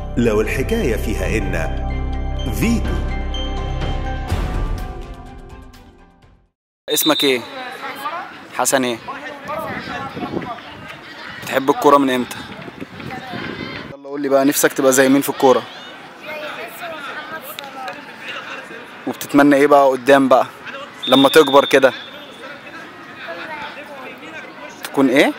لو الحكاية فيها إن فيتو اسمك ايه؟ حسن ايه؟ بتحب الكورة من امتى؟ يلا قول لي بقى نفسك تبقى زي مين في الكورة؟ وبتتمنى ايه بقى قدام بقى؟ لما تكبر كده تكون ايه؟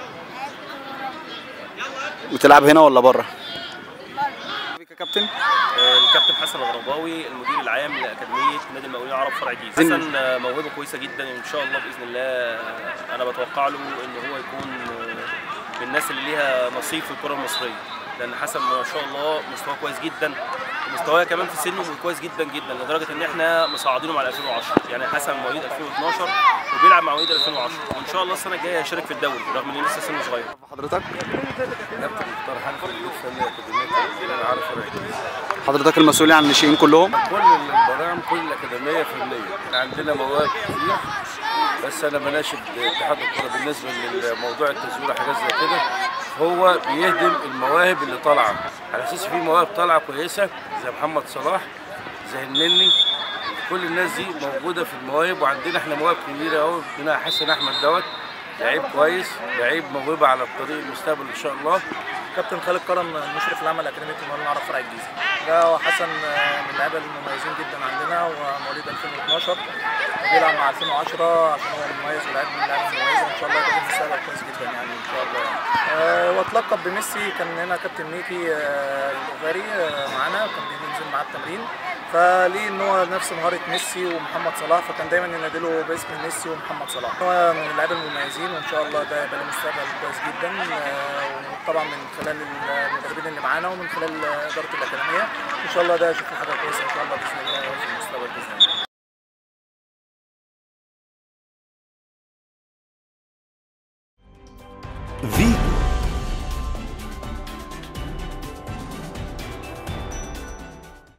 وتلعب هنا ولا بره؟ يا كابتن الكابتن حسن الغرباوي المدير العام لاكاديميه نادي المقاولين العرب فرع جيزه زين. حسن آه، موهبه كويسه جدا ان شاء الله باذن الله آه، انا بتوقع له ان هو يكون آه، من الناس اللي ليها نصيب في الكره المصريه لان حسن ما شاء الله مستواه كويس جدا مستواه كمان في سنه كويس جدا جدا لدرجه ان احنا مصعدينه مع 2010 يعني حسن مواليد 2012 وبيلعب مع مواليد 2010 وان شاء الله السنه الجايه هيشارك في الدوري رغم ان لسه سنه صغير حضرتك كابتن مختار حنفي المدير الفني لاكاديميه انا عارف فرع الجيزه حضرتك المسؤول عن الناشئين كلهم كل البرامج كل الاكاديميه فنيه احنا عندنا مواهب كتير بس انا بناشد اتحاد الكره بالنسبه لموضوع التزوير وحاجات زي كده هو بيهدم المواهب اللي طالعه على اساس في مواهب طالعه كويسه زي محمد صلاح زي النني كل الناس دي موجوده في المواهب وعندنا احنا مواهب كبيره قوي عندنا حسن احمد دوت لعيب كويس لعيب موهبه على الطريق المستقبل ان شاء الله كابتن خالد كرم المشرف العام لاكاديميه المقاولين العرب فرع الجيزه ده هو حسن آه، من اللعيبه المميزين جدا عندنا ومواليد 2012 بيلعب مع 2010 عشان هو مميز ولاعيب من اللعيبه المميزه وان شاء الله يكون مستقبل كويس جدا يعني ان شاء الله يعني. آه، واتلقب بميسي كان هنا كابتن ميكي آه، الاغاري آه، معانا كان بينزل معاه التمرين فليه ان هو نفس مهاره ميسي ومحمد صلاح فكان دايما ينادله باسم ميسي ومحمد صلاح هو من اللعيبه المميزين وان شاء الله ده يبقى له مستقبل كويس جدا آه، وطبعا من خلال المدربين اللي معانا ومن خلال اداره الاكاديميه ان شاء الله ده يشوف حاجه كويسه ان شاء الله باذن الله